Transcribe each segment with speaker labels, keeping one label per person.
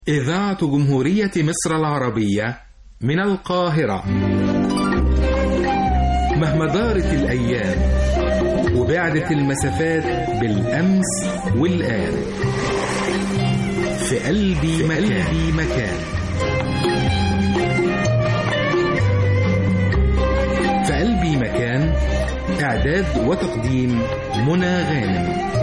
Speaker 1: إذاعة جمهورية مصر العربية من القاهرة مهما دارت الأيام وبعدت المسافات بالأمس والآن في قلبي مكان, قلبي مكان في قلبي مكان إعداد وتقديم منى غانم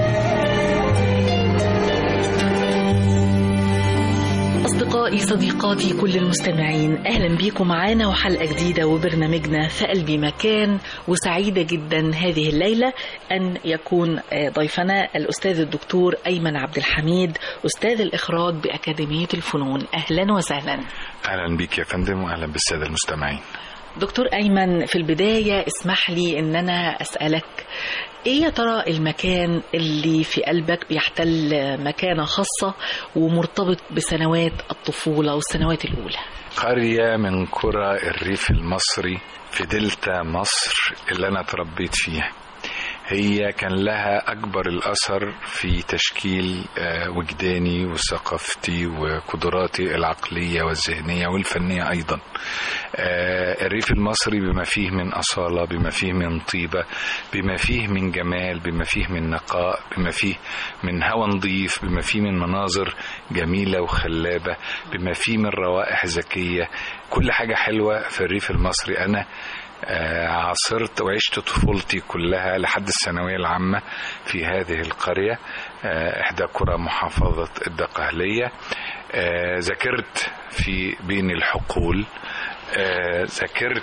Speaker 2: أصدقائي صديقاتي كل المستمعين أهلا بيكم معانا وحلقة جديدة وبرنامجنا في قلبي مكان وسعيدة جدا هذه الليلة أن يكون ضيفنا الأستاذ الدكتور أيمن عبد الحميد أستاذ الإخراج بأكاديمية الفنون أهلا وسهلا
Speaker 3: أهلا بك يا فندم وأهلا بالسادة المستمعين
Speaker 2: دكتور أيمن في البداية اسمح لي أن أنا أسألك ايه يا ترى المكان اللي في قلبك بيحتل مكانة خاصة ومرتبط بسنوات الطفولة والسنوات الأولى
Speaker 3: قرية من قرى الريف المصري في دلتا مصر اللي أنا تربيت فيها هي كان لها أكبر الأثر في تشكيل وجداني وثقافتي وقدراتي العقلية والذهنية والفنية أيضا الريف المصري بما فيه من أصالة بما فيه من طيبة بما فيه من جمال بما فيه من نقاء بما فيه من هوى نظيف بما فيه من مناظر جميلة وخلابة بما فيه من روائح ذكية كل حاجة حلوة في الريف المصري أنا عاصرت وعشت طفولتي كلها لحد الثانوية العامة في هذه القرية إحدى قرى محافظة الدقهلية ذاكرت في بين الحقول ذاكرت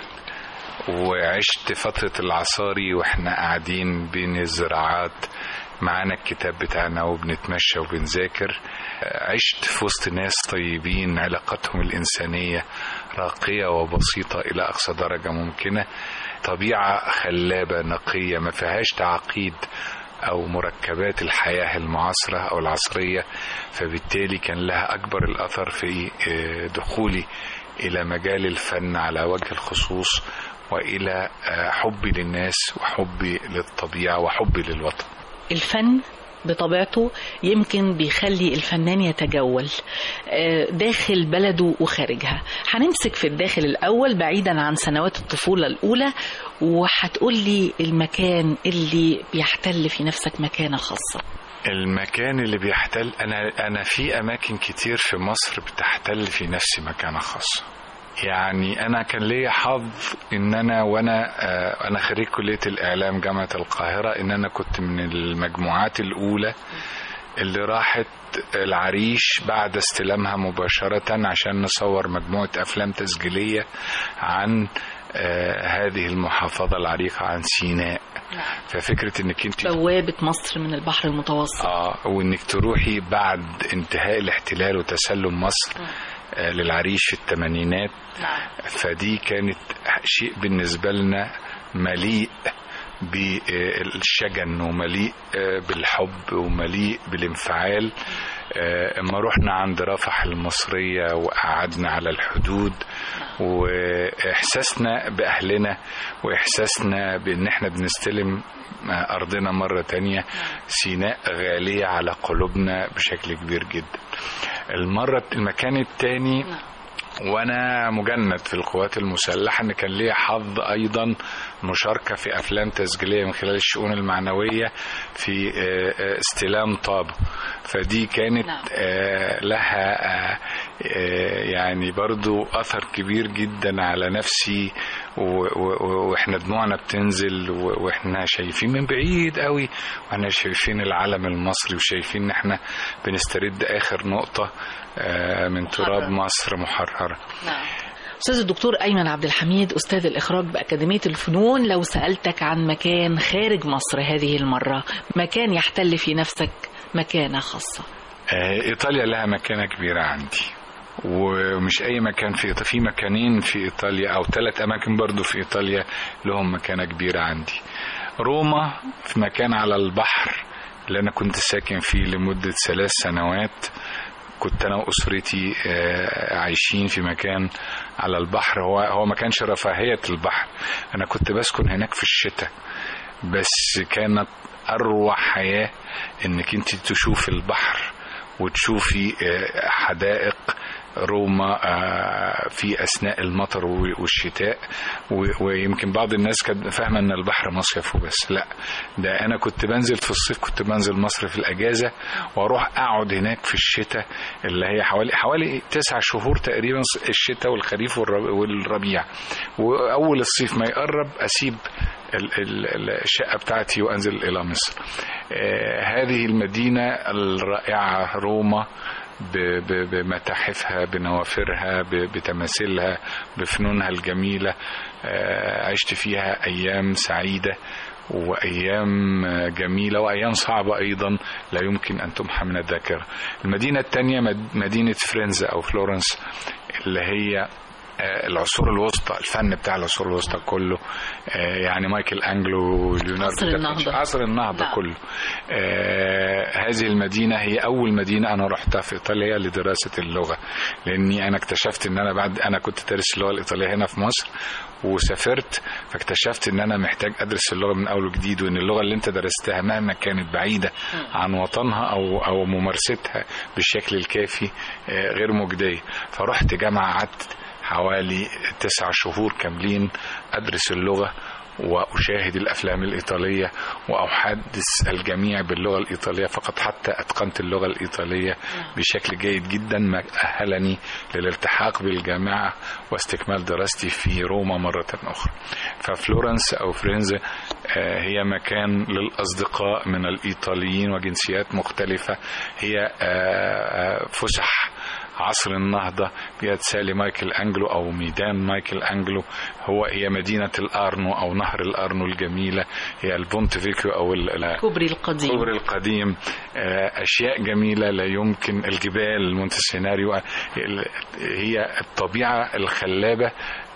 Speaker 3: وعشت فترة العصاري واحنا قاعدين بين الزراعات معانا الكتاب بتاعنا وبنتمشى وبنذاكر عشت في وسط ناس طيبين علاقتهم الإنسانية راقية وبسيطة إلى أقصى درجة ممكنة طبيعة خلابة نقية ما فيهاش تعقيد أو مركبات الحياة المعاصرة أو العصرية فبالتالي كان لها أكبر الأثر في دخولي إلى مجال الفن على وجه الخصوص وإلى حبي للناس وحبي للطبيعة وحبي للوطن
Speaker 2: الفن بطبيعته يمكن بيخلي الفنان يتجول داخل بلده وخارجها هنمسك في الداخل الأول بعيدا عن سنوات الطفولة الأولى وهتقول لي المكان اللي بيحتل في نفسك مكانة خاصة
Speaker 3: المكان اللي بيحتل أنا أنا في أماكن كتير في مصر بتحتل في نفسي مكانة خاصة يعني انا كان ليا حظ ان انا وانا انا خريج كليه الاعلام جامعه القاهره ان انا كنت من المجموعات الاولى اللي راحت العريش بعد استلامها مباشره عشان نصور مجموعه افلام تسجيليه عن هذه المحافظة العريقة عن سيناء ففكرة انك انت
Speaker 2: بوابة مصر من البحر المتوسط
Speaker 3: اه وانك تروحي بعد انتهاء الاحتلال وتسلم مصر م. للعريش في الثمانينات فدي كانت شيء بالنسبة لنا مليء بالشجن ومليء بالحب ومليء بالانفعال اما رحنا عند رفح المصرية وقعدنا على الحدود واحساسنا باهلنا واحساسنا بان احنا بنستلم ارضنا مرة تانية سيناء غالية على قلوبنا بشكل كبير جدا المرة المكان التاني وانا مجند في القوات المسلحه ان كان ليا حظ ايضا مشاركه في افلام تسجيليه من خلال الشؤون المعنويه في استلام طاب فدي كانت لها يعني برضو اثر كبير جدا على نفسي واحنا دموعنا بتنزل واحنا شايفين من بعيد قوي واحنا شايفين العلم المصري وشايفين ان احنا بنسترد اخر نقطه من تراب مصر محررة
Speaker 2: نعم. أستاذ الدكتور أيمن عبد الحميد أستاذ الإخراج بأكاديمية الفنون لو سألتك عن مكان خارج مصر هذه المرة مكان يحتل في نفسك مكانة خاصة
Speaker 3: إيطاليا لها مكانة كبيرة عندي ومش اي مكان في إيطاليا في مكانين في ايطاليا او ثلاث اماكن برضو في ايطاليا لهم مكانه كبيره عندي روما في مكان على البحر اللي انا كنت ساكن فيه لمده ثلاث سنوات كنت انا واسرتي عايشين في مكان على البحر هو هو ما كانش رفاهيه البحر انا كنت بسكن هناك في الشتاء بس كانت اروع حياه انك انت تشوف البحر وتشوفي آه، حدائق روما آه، في اثناء المطر و- والشتاء و- ويمكن بعض الناس كانت فاهمه ان البحر مصيف وبس لا ده انا كنت بنزل في الصيف كنت بنزل مصر في الاجازه واروح اقعد هناك في الشتاء اللي هي حوالي حوالي تسع شهور تقريبا الشتاء والخريف والرب- والربيع واول الصيف ما يقرب اسيب ال- ال- ال- الشقه بتاعتي وانزل الى مصر آه، هذه المدينه الرائعه روما ب- ب- بمتاحفها بنوافرها ب- بتماثيلها بفنونها الجميلة آه، عشت فيها أيام سعيدة وأيام آه، جميلة وأيام صعبة أيضا لا يمكن أن تمحى من الذاكرة المدينة الثانية مد- مدينة فرنزا أو فلورنس اللي هي آه، العصور الوسطى الفن بتاع العصور الوسطى كله آه، يعني مايكل انجلو ليوناردو
Speaker 2: عصر
Speaker 3: دافنشي.
Speaker 2: النهضة.
Speaker 3: عصر النهضه
Speaker 2: نعم.
Speaker 3: كله آه، هذه المدينه هي اول مدينه انا رحتها في ايطاليا لدراسه اللغه لاني انا اكتشفت ان انا بعد انا كنت دارس اللغه الايطاليه هنا في مصر وسافرت فاكتشفت ان انا محتاج ادرس اللغه من اول وجديد وان اللغه اللي انت درستها مهما كانت بعيده عن وطنها او او ممارستها بالشكل الكافي آه، غير مجديه فرحت جامعه قعدت حوالي تسع شهور كاملين أدرس اللغة وأشاهد الأفلام الإيطالية وأحدث الجميع باللغة الإيطالية فقط حتى أتقنت اللغة الإيطالية بشكل جيد جدا ما أهلني للالتحاق بالجامعة واستكمال دراستي في روما مرة أخرى ففلورنس أو فرنزا آه، هي مكان للأصدقاء من الإيطاليين وجنسيات مختلفة هي آه، آه، فسح عصر النهضة بيد سالي مايكل أنجلو أو ميدان مايكل أنجلو هو هي مدينة الأرنو أو نهر الأرنو الجميلة هي البونت فيكيو أو ال- ال-
Speaker 2: كوبري القديم
Speaker 3: الكوبري القديم آه، أشياء جميلة لا يمكن الجبال مونتسيناريو ال- هي الطبيعة الخلابة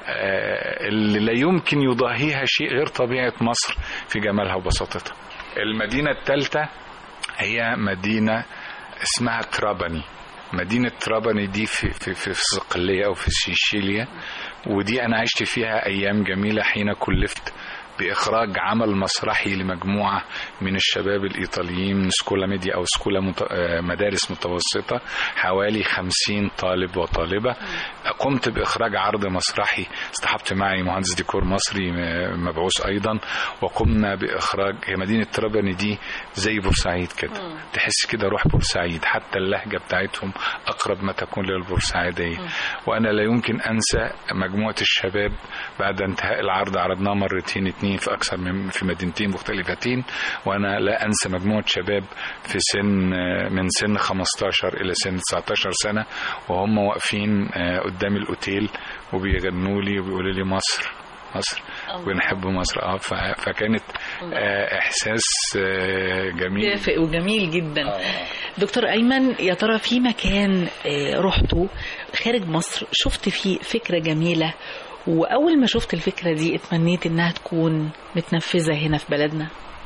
Speaker 3: آه، اللي لا يمكن يضاهيها شيء غير طبيعة مصر في جمالها وبساطتها المدينة الثالثة هي مدينة اسمها ترابني مدينة ترابني دي في في في الصقلية أو في سيشيليا ودي أنا عشت فيها أيام جميلة حين كلفت بإخراج عمل مسرحي لمجموعة من الشباب الإيطاليين من سكولا ميديا أو سكولا مت... آه، مدارس متوسطة حوالي خمسين طالب وطالبة قمت بإخراج عرض مسرحي اصطحبت معي مهندس ديكور مصري م- مبعوث أيضا وقمنا بإخراج هي مدينة ترابني دي زي بورسعيد كده تحس كده روح بورسعيد حتى اللهجة بتاعتهم أقرب ما تكون للبورسعيدية وأنا لا يمكن أنسى مجموعة الشباب بعد انتهاء العرض عرضناه مرتين اتنين في أكثر من في مدينتين مختلفتين وأنا لا أنسى مجموعة شباب في سن من سن 15 إلى سن 19 سنة وهم واقفين آه، قدام الأوتيل وبيغنوا لي وبيقولوا لي مصر مصر ونحب مصر اه ف- فكانت آه، احساس آه، جميل
Speaker 2: دافئ وجميل جدا دكتور أيمن يا ترى في مكان آه، رحته خارج مصر شفت فيه فكرة جميلة وأول ما شفت الفكرة دي اتمنيت إنها تكون متنفذة هنا في بلدنا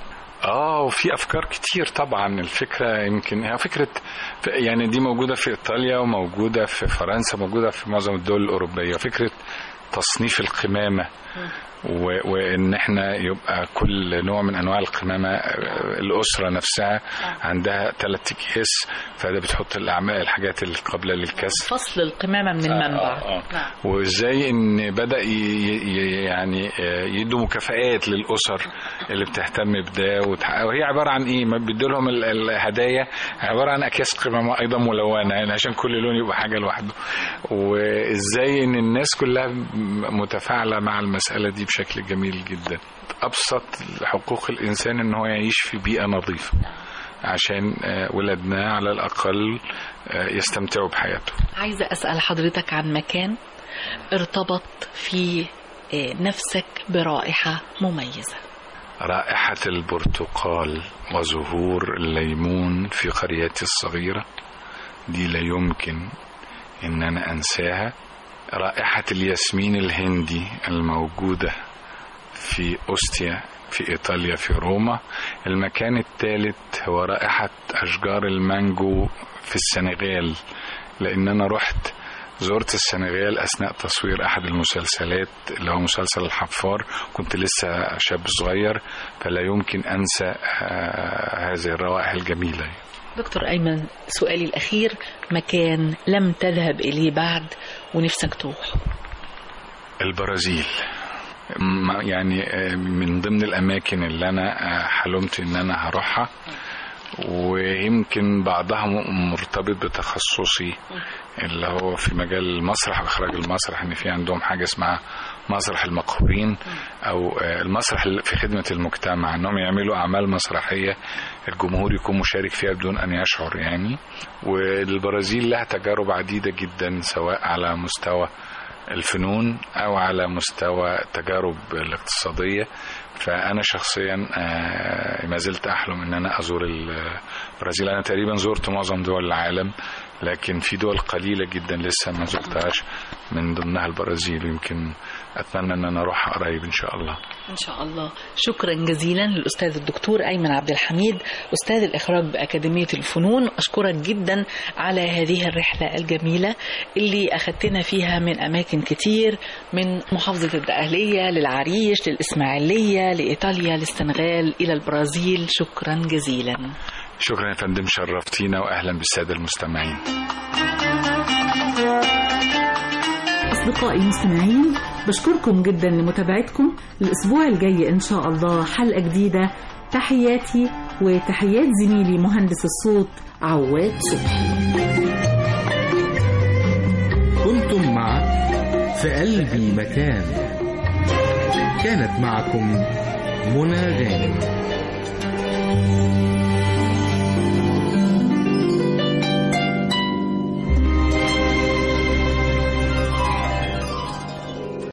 Speaker 3: اه وفي افكار كتير طبعا الفكره يمكن هي فكره يعني دي موجوده في ايطاليا وموجوده في فرنسا موجوده في معظم الدول الاوروبيه فكره تصنيف القمامه و- وان احنا يبقى كل نوع من انواع القمامه آه، الاسره نفسها عندها ثلاث اكياس فده بتحط الاعمال الحاجات القابله للكسر
Speaker 2: فصل القمامة من المنبع
Speaker 3: آه آه. وازاي ان بدا ي- ي- يعني آه، يدوا مكافآت للاسر اللي بتهتم بده وتح- وهي عباره عن ايه ما بيدوا لهم ال- الهدايا عباره عن اكياس قمامه ايضا ملونه يعني عشان كل لون يبقى حاجه لوحده وازاي ان الناس كلها م- متفاعله مع المساله دي بشكل جميل جدا ابسط حقوق الانسان ان هو يعيش في بيئه نظيفه عشان آه، ولادنا على الاقل آه، يستمتعوا بحياتهم
Speaker 2: عايزة أسأل حضرتك عن مكان ارتبط في آه، نفسك برائحة مميزة
Speaker 3: رائحة البرتقال وزهور الليمون في قريتي الصغيرة دي لا يمكن ان انا انساها رائحة الياسمين الهندي الموجودة في أوستيا في إيطاليا في روما المكان الثالث هو رائحة أشجار المانجو في السنغال لأن أنا رحت زرت السنغال أثناء تصوير أحد المسلسلات اللي هو مسلسل الحفار كنت لسه شاب صغير فلا يمكن أنسى آه، هذه الروائح الجميلة
Speaker 2: دكتور أيمن سؤالي الأخير مكان لم تذهب إليه بعد ونفسك تروح
Speaker 3: البرازيل ما- يعني آه، من ضمن الاماكن اللي انا آه، حلمت ان انا هروحها ويمكن بعضها م- مرتبط بتخصصي اللي هو في مجال المسرح واخراج المسرح ان في عندهم حاجه اسمها مسرح المقهورين او آه، المسرح اللي في خدمه المجتمع انهم يعملوا اعمال مسرحيه الجمهور يكون مشارك فيها بدون ان يشعر يعني والبرازيل لها تجارب عديده جدا سواء على مستوى الفنون او على مستوى التجارب الاقتصاديه فانا شخصيا آه، ما زلت احلم ان انا ازور البرازيل انا تقريبا زرت معظم دول العالم لكن في دول قليله جدا لسه ما زرتهاش من ضمنها البرازيل ويمكن اتمنى ان انا اروح قريب ان شاء الله
Speaker 2: إن شاء الله شكرا جزيلا للأستاذ الدكتور أيمن عبد الحميد أستاذ الإخراج بأكاديمية الفنون أشكرك جدا على هذه الرحلة الجميلة اللي أخذتنا فيها من أماكن كتير من محافظة الدقهلية للعريش للإسماعيلية لإيطاليا للسنغال إلى البرازيل شكرا جزيلا
Speaker 3: شكرا يا فندم شرفتينا واهلا بالساده المستمعين
Speaker 2: أصدقائي المستمعين بشكركم جدا لمتابعتكم الأسبوع الجاي إن شاء الله حلقة جديدة تحياتي وتحيات زميلي مهندس الصوت عواد صبحي
Speaker 1: كنتم مع في قلبي مكان كانت معكم منى غانم